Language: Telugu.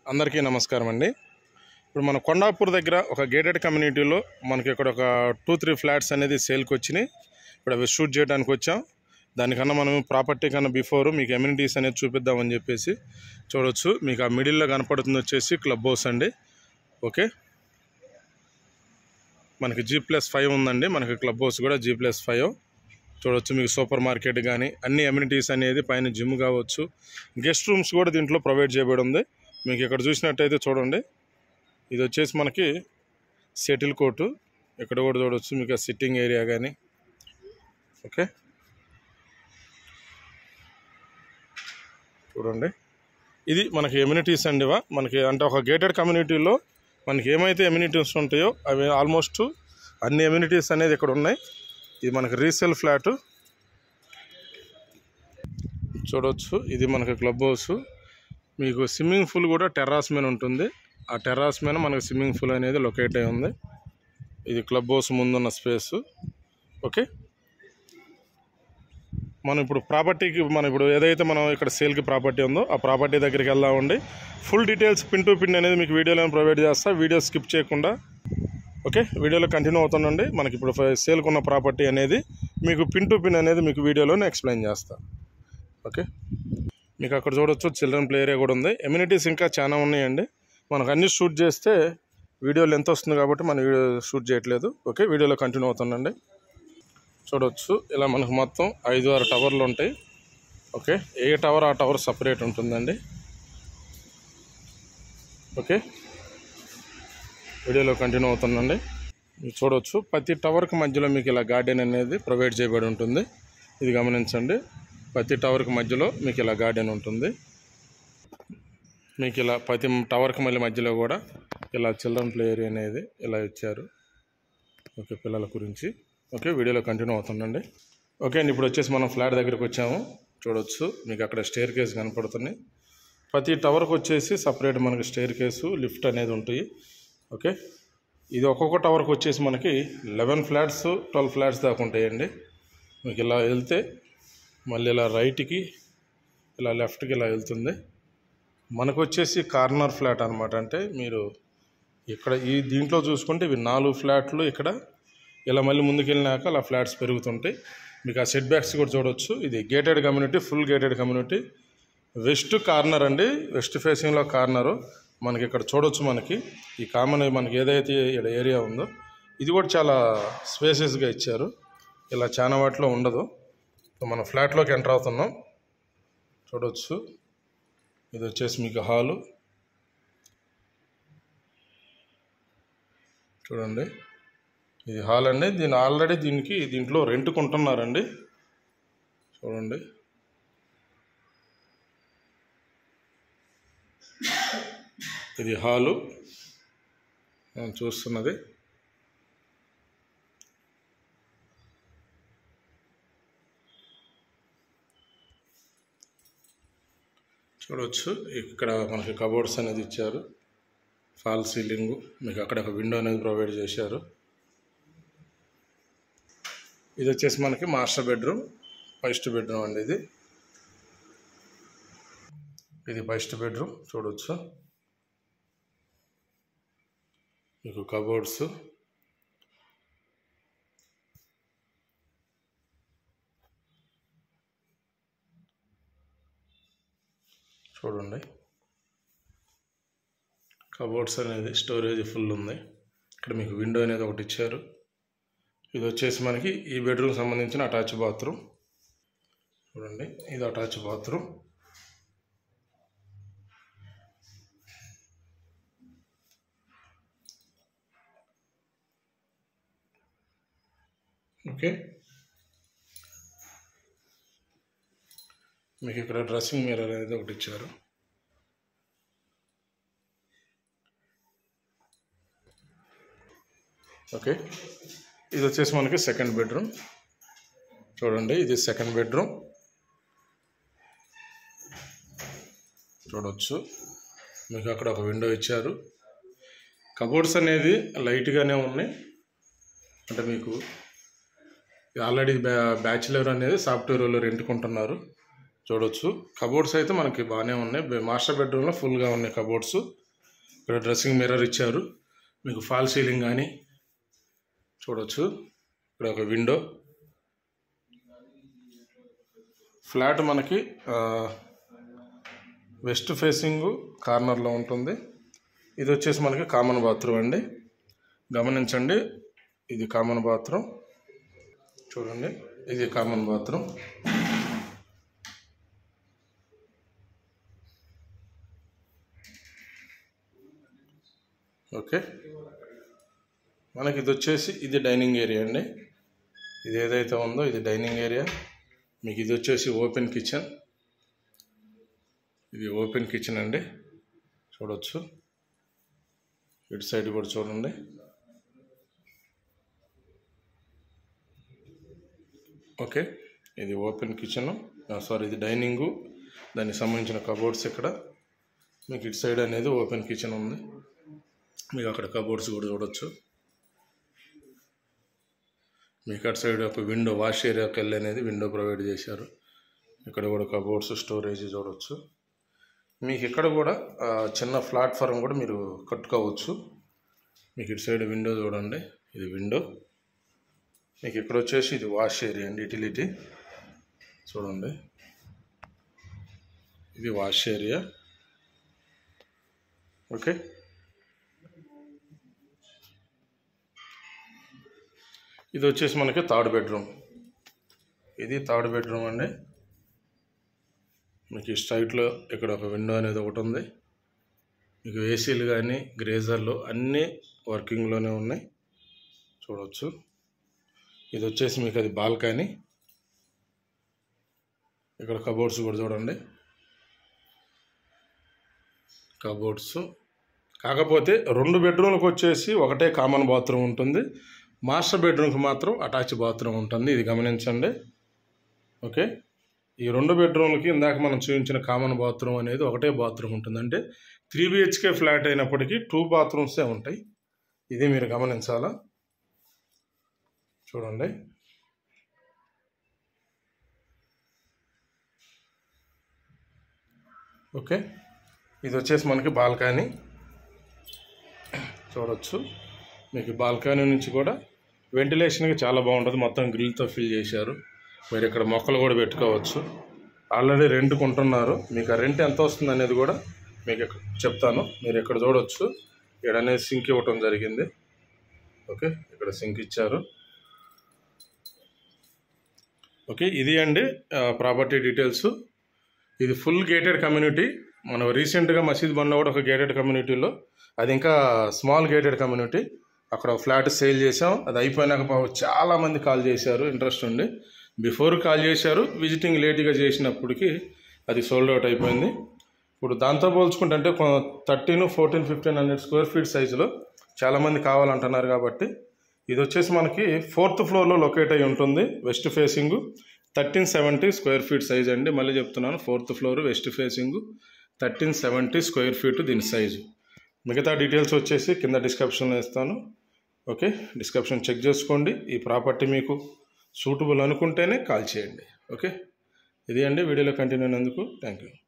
అందరికీ నమస్కారం అండి ఇప్పుడు మన కొండాపూర్ దగ్గర ఒక గేటెడ్ కమ్యూనిటీలో మనకి ఇక్కడ ఒక టూ త్రీ ఫ్లాట్స్ అనేది సేల్కి వచ్చినాయి ఇప్పుడు అవి షూట్ చేయడానికి వచ్చాం దానికన్నా మనం ప్రాపర్టీ కన్నా బిఫోర్ మీకు ఎమ్యూనిటీస్ అనేది చూపిద్దామని చెప్పేసి చూడొచ్చు మీకు ఆ మిడిల్లో కనపడుతుంది వచ్చేసి క్లబ్ హౌస్ అండి ఓకే మనకి జీ ప్లస్ ఫైవ్ ఉందండి మనకి క్లబ్ హౌస్ కూడా జీ ప్లస్ ఫైవ్ చూడొచ్చు మీకు సూపర్ మార్కెట్ కానీ అన్ని అమ్యూనిటీస్ అనేది పైన జిమ్ కావచ్చు గెస్ట్ రూమ్స్ కూడా దీంట్లో ప్రొవైడ్ చేయబడి ఉంది మీకు ఇక్కడ చూసినట్టయితే చూడండి ఇది వచ్చేసి మనకి సెటిల్ కోర్టు ఇక్కడ కూడా చూడవచ్చు మీకు సిట్టింగ్ ఏరియా కానీ ఓకే చూడండి ఇది మనకి ఎమ్యూనిటీస్ అండి ఇవా మనకి అంటే ఒక గేటెడ్ కమ్యూనిటీలో మనకి ఏమైతే ఎమ్యూనిటీస్ ఉంటాయో అవి ఆల్మోస్ట్ అన్ని ఎమ్యూనిటీస్ అనేది ఇక్కడ ఉన్నాయి ఇది మనకి రీసేల్ ఫ్లాట్ చూడవచ్చు ఇది మనకి క్లబ్ హౌస్ మీకు స్విమ్మింగ్ పూల్ కూడా టెర్రాస్ మీద ఉంటుంది ఆ టెర్రాస్ మీద మనకి స్విమ్మింగ్ పూల్ అనేది లొకేట్ అయి ఉంది ఇది క్లబ్ హౌస్ ముందున్న స్పేస్ ఓకే మనం ఇప్పుడు ప్రాపర్టీకి మనం ఇప్పుడు ఏదైతే మనం ఇక్కడ సేల్కి ప్రాపర్టీ ఉందో ఆ ప్రాపర్టీ దగ్గరికి వెళ్దామండి full details pin to pin అనేది మీకు వీడియోలో ప్రొవైడ్ చేస్తా వీడియో స్కిప్ చేయకుండా ఓకే వీడియోలో కంటిన్యూ అవుతుండండి మనకి ఇప్పుడు సేల్కి ఉన్న ప్రాపర్టీ అనేది మీకు పిన్ టు పిన్ అనేది మీకు వీడియోలోనే ఎక్స్ప్లెయిన్ చేస్తా ఓకే మీకు అక్కడ చూడొచ్చు చిల్డ్రన్ ప్లే ఏరియా కూడా ఉంది ఎమ్యూనిటీస్ ఇంకా చాలా ఉన్నాయండి మనకు అన్ని షూట్ చేస్తే వీడియో లెంత్ వస్తుంది కాబట్టి మనం వీడియో షూట్ చేయట్లేదు ఓకే వీడియోలో కంటిన్యూ అవుతుండండి చూడవచ్చు ఇలా మనకు మొత్తం ఐదు ఆరు టవర్లు ఉంటాయి ఓకే ఏ టవర్ ఆ టవర్ సపరేట్ ఉంటుందండి ఓకే వీడియోలో కంటిన్యూ అవుతుందండి మీరు చూడవచ్చు ప్రతి టవర్కి మధ్యలో మీకు ఇలా గార్డెన్ అనేది ప్రొవైడ్ చేయబడి ఉంటుంది ఇది గమనించండి ప్రతి టవర్కి మధ్యలో మీకు ఇలా గార్డెన్ ఉంటుంది మీకు ఇలా ప్రతి టవర్కి మళ్ళీ మధ్యలో కూడా ఇలా చిల్డ్రన్ ప్లే ఏరియా అనేది ఇలా ఇచ్చారు ఓకే పిల్లల గురించి ఓకే వీడియోలో కంటిన్యూ అవుతుందండి ఓకే అండి ఇప్పుడు వచ్చేసి మనం ఫ్లాట్ దగ్గరికి వచ్చాము చూడొచ్చు మీకు అక్కడ స్టేర్ కేస్ కనపడుతున్నాయి ప్రతి టవర్కి వచ్చేసి సపరేట్ మనకి స్టేర్ కేసు లిఫ్ట్ అనేది ఉంటాయి ఓకే ఇది ఒక్కొక్క టవర్కి వచ్చేసి మనకి లెవెన్ ఫ్లాట్స్ ట్వెల్వ్ ఫ్లాట్స్ దాకా ఉంటాయండి మీకు ఇలా వెళ్తే మళ్ళీ ఇలా రైట్కి ఇలా లెఫ్ట్కి ఇలా వెళ్తుంది మనకు వచ్చేసి కార్నర్ ఫ్లాట్ అనమాట అంటే మీరు ఇక్కడ ఈ దీంట్లో చూసుకుంటే ఇవి నాలుగు ఫ్లాట్లు ఇక్కడ ఇలా మళ్ళీ ముందుకు వెళ్ళినాక అలా ఫ్లాట్స్ పెరుగుతుంటాయి మీకు ఆ సెట్ బ్యాక్స్ కూడా చూడవచ్చు ఇది gated community full gated community west corner అండి వెస్ట్ ఫేసింగ్లో కార్నరు మనకి ఇక్కడ చూడొచ్చు మనకి ఈ కామన్ మనకి ఏదైతే ఇక్కడ ఏరియా ఉందో ఇది కూడా చాలా స్పేసెస్గా ఇచ్చారు ఇలా చాలా వాటిలో ఉండదు సో మన ఫ్లాట్లోకి ఎంటర్ అవుతున్నాం చూడవచ్చు ఇది వచ్చేసి మీకు హాలు చూడండి ఇది హాల్ అండి దీని ఆల్రెడీ దీనికి దీంట్లో రెంట్ కొంటున్నారండి చూడండి ఇది హాలు మనం చూస్తున్నది చూడవచ్చు ఇక్కడ మనకి కబోర్డ్స్ అనేది ఇచ్చారు ఫాల్ సీలింగ్ మీకు అక్కడ ఒక విండో అనేది ప్రొవైడ్ చేశారు ఇది వచ్చేసి మనకి మాస్టర్ బెడ్రూమ్ ఫస్ట్ బెడ్రూమ్ అండి ఇది ఇది ఫస్ట్ బెడ్రూమ్ చూడవచ్చు మీకు కబోర్డ్స్ చూడండి కబోర్డ్స్ అనేది స్టోరేజ్ ఫుల్ ఉంది ఇక్కడ మీకు విండో అనేది ఒకటి ఇచ్చారు ఇది వచ్చేసి మనకి ఈ బెడ్రూమ్ సంబంధించిన అటాచ్ బాత్రూమ్ చూడండి ఇది అటాచ్ బాత్రూమ్ ఓకే మీకు ఇక్కడ డ్రెస్సింగ్ మిర్రర్ అనేది ఒకటి ఇచ్చారు ఓకే ఇది వచ్చేసి మనకి సెకండ్ బెడ్రూమ్ చూడండి ఇది సెకండ్ బెడ్రూమ్ చూడవచ్చు మీకు అక్కడ ఒక విండో ఇచ్చారు కబోర్డ్స్ అనేది లైట్గానే ఉన్నాయి అంటే మీకు ఆల్రెడీ బ్యా బ్యాచిలర్ అనేది సాఫ్ట్వేర్ వాళ్ళు రెంట్కుంటున్నారు చూడొచ్చు కబోర్డ్స్ అయితే మనకి బాగానే ఉన్నాయి బె- మాస్టర్ బెడ్రూమ్లో ఫుల్గా ఉన్నాయి కబోర్డ్స్ ఇక్కడ డ్రెస్సింగ్ మిర్రర్ ఇచ్చారు మీకు ఫాల్ సీలింగ్ కానీ చూడొచ్చు ఇక్కడ ఒక విండో ఫ్లాట్ మనకి ఆ, వెస్ట్ ఫేసింగ్ కార్నర్లో ఉంటుంది ఇది వచ్చేసి మనకి కామన్ బాత్రూమ్ అండి గమనించండి ఇది కామన్ బాత్రూమ్ చూడండి ఇది కామన్ బాత్రూమ్ ఓకే మనకి ఇది వచ్చేసి ఇది డైనింగ్ ఏరియా అండి ఇది ఏదైతే ఉందో ఇది డైనింగ్ ఏరియా మీకు ఇది వచ్చేసి ఓపెన్ కిచెన్ ఇది ఓపెన్ కిచెన్ అండి చూడొచ్చు ఇటు సైడ్ కూడా చూడండి ఓకే ఇది ఓపెన్ కిచెన్ సారీ ఇది డైనింగు దానికి సంబంధించిన కబోర్డ్స్ ఇక్కడ మీకు ఇటు సైడ్ అనేది ఓపెన్ కిచెన్ ఉంది మీకు అక్కడ కబోర్డ్స్ కూడా చూడొచ్చు మీకు అటు సైడ్ ఒక విండో వాష్ ఏరియాకి వెళ్ళి అనేది విండో ప్రొవైడ్ చేశారు ఇక్కడ కూడా కబోర్డ్స్ స్టోరేజ్ చూడవచ్చు మీకు ఇక్కడ కూడా ఆ, చిన్న ప్లాట్ఫారం కూడా మీరు కట్టుకోవచ్చు మీకు ఇటు సైడ్ విండో చూడండి ఇది విండో మీకు ఇక్కడ వచ్చేసి ఇది వాష్ ఏరియా అండి యూటిలిటీ చూడండి ఇది వాష్ ఏరియా ఓకే ఇది వచ్చేసి మనకి థర్డ్ బెడ్రూమ్ ఇది థర్డ్ బెడ్రూమ్ అండి మీకు ఈ స్ట్రైట్లో ఇక్కడ ఒక విండో అనేది ఒకటి ఉంది మీకు ఏసీలు కానీ గ్రేజర్లు అన్నీ వర్కింగ్లోనే ఉన్నాయి చూడవచ్చు ఇది వచ్చేసి మీకు అది బాల్కనీ ఇక్కడ కబోర్డ్స్ కూడా చూడండి కబోర్డ్స్ కాకపోతే రెండు బెడ్రూమ్లకు వచ్చేసి ఒకటే కామన్ బాత్రూమ్ ఉంటుంది మాస్టర్ బెడ్రూమ్కి మాత్రం అటాచ్ బాత్రూమ్ ఉంటుంది ఇది గమనించండి ఓకే ఈ రెండు బెడ్రూమ్లకి ఇందాక మనం చూపించిన కామన్ బాత్రూమ్ అనేది ఒకటే బాత్రూమ్ ఉంటుంది అంటే త్రీ బిహెచ్కే ఫ్లాట్ అయినప్పటికీ టూ బాత్రూమ్సే ఉంటాయి ఇది మీరు గమనించాలా చూడండి ఓకే ఇది వచ్చేసి మనకి బాల్కనీ చూడొచ్చు మీకు బాల్కనీ నుంచి కూడా వెంటిలేషన్కి చాలా బాగుంటుంది మొత్తం గ్రిల్తో ఫిల్ చేశారు మీరు ఇక్కడ మొక్కలు కూడా పెట్టుకోవచ్చు ఆల్రెడీ రెంట్ కొంటున్నారు మీకు ఆ రెంట్ ఎంత వస్తుంది అనేది కూడా మీకు ఇక్కడ చెప్తాను మీరు ఇక్కడ చూడొచ్చు ఇక్కడ అనేది సింక్ ఇవ్వటం జరిగింది ఓకే ఇక్కడ సింక్ ఇచ్చారు ఓకే ఇది అండి ప్రాపర్టీ డీటెయిల్స్ ఇది ఫుల్ గేటెడ్ కమ్యూనిటీ మనం రీసెంట్గా మసీద్ బండ్లో కూడా ఒక గేటెడ్ కమ్యూనిటీలో అది ఇంకా స్మాల్ గేటెడ్ కమ్యూనిటీ అక్కడ ఒక ఫ్లాట్ సేల్ చేసాం అది అయిపోయినాక పాపం చాలా మంది కాల్ చేశారు ఇంట్రెస్ట్ ఉండి బిఫోర్ కాల్ చేశారు విజిటింగ్ లేట్గా చేసినప్పటికి అది సోల్డ్ అవుట్ అయిపోయింది ఇప్పుడు దాంతో పోల్చుకుంటే అంటే thirteen fourteen fifteen hundred square feet సైజులో చాలామంది కావాలంటున్నారు కాబట్టి ఇది వచ్చేసి మనకి ఫోర్త్ ఫ్లోర్లో లొకేట్ అయి ఉంటుంది west facing thirteen seventy square feet size అండి మళ్ళీ చెప్తున్నాను fourth floor west facing thirteen seventy square feet దీని సైజు మిగతా డీటెయిల్స్ వచ్చేసి కింద డిస్క్రిప్షన్లో ఇస్తాను ఓకే డిస్క్రిప్షన్ చెక్ చేసుకోండి ఈ ప్రాపర్టీ మీకు సూటబుల్ అనుకుంటేనే కాల్ చేయండి ఓకే ఇది అండి వీడియోలో కంటిన్యూ అయినందుకు థ్యాంక్ యూ